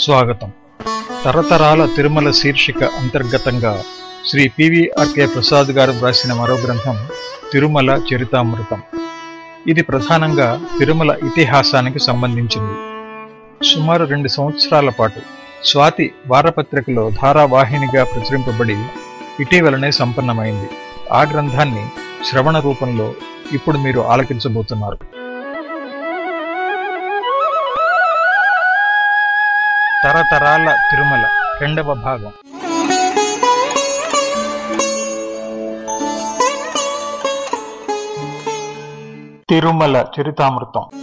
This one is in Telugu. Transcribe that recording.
స్వాగతం తరతరాల తిరుమల శీర్షిక అంతర్గతంగా శ్రీ పివిఆర్కే ప్రసాద్ గారు వ్రాసిన మరో గ్రంథం తిరుమల చరితామృతం ఇది ప్రధానంగా తిరుమల ఇతిహాసానికి సంబంధించింది సుమారు రెండు సంవత్సరాల పాటు స్వాతి వారపత్రికలో ధారావాహినిగా ప్రచురింపబడి ఇటీవలనే సంపన్నమైంది ఆ గ్రంథాన్ని శ్రవణ రూపంలో ఇప్పుడు మీరు ఆలకించబోతున్నారు తరతరాల తిరుమల రెండవ భాగం తిరుమల చరితామృతం